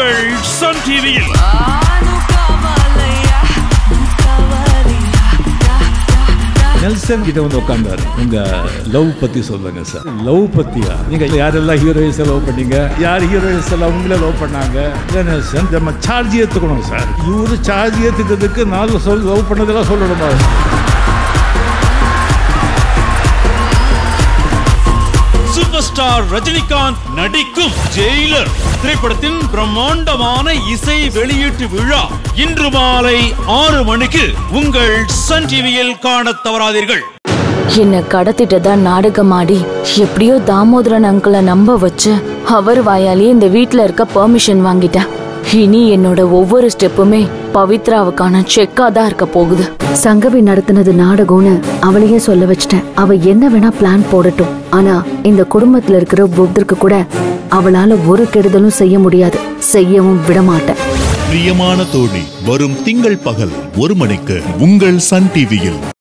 உங்கள் சன் டிவியில் நெல்சன் கிட்ட வந்து உட்காந்தாரு உங்க லவ் பத்தி சொல்லுங்க சார் லவ் பத்தியா நீங்க யாரெல்லாம் ஹீரோயின்ஸ் லவ் பண்ணீங்க யார் ஹீரோயின்ஸ் எல்லாம் உங்களே லவ் பண்ணாங்க இல்ல நெல்சன் நம்ம சார்ஜ் ஏத்துக்கணும் சார் இவரு சார்ஜ் ஏத்துக்கிறதுக்கு நாலு சொல் லவ் பண்ணதெல்லாம் சொல்லணுமா சூப்பர் ஸ்டார் ரஜினிகாந்த் நடிக்கும் ஜெயிலர் திரைப்படத்தின் பிரம்மாண்டமான இசை வெளியீட்டு விழா இன்று மாலை ஆறு மணிக்கு உங்கள் சன் டிவியில் காணத் தவறாதீர்கள் என்ன கடத்திட்டதா நாடகமாடி எப்படியோ தாமோதரன் அங்கிளை நம்ப வச்சு அவர் வாயாலே இந்த வீட்ல இருக்க பெர்மிஷன் வாங்கிட்டேன் இனி என்னோட ஒவ்வொரு ஸ்டெப்புமே பவித்ராவுக்கான செக்கா தான் இருக்க போகுது சங்கவி நடத்தினது நாடகம்னு அவளையே சொல்ல வச்சிட்டேன் அவ என்ன வேணா பிளான் போடட்டும் ஆனா இந்த குடும்பத்துல இருக்கிற ஒருத்தருக்கு கூட அவளால ஒரு கெடுதலும் செய்ய முடியாது செய்யவும் விட மாட்டேன் பிரியமான தோழி வரும் திங்கள் பகல் ஒரு மணிக்கு உங்கள் சன் டிவியில்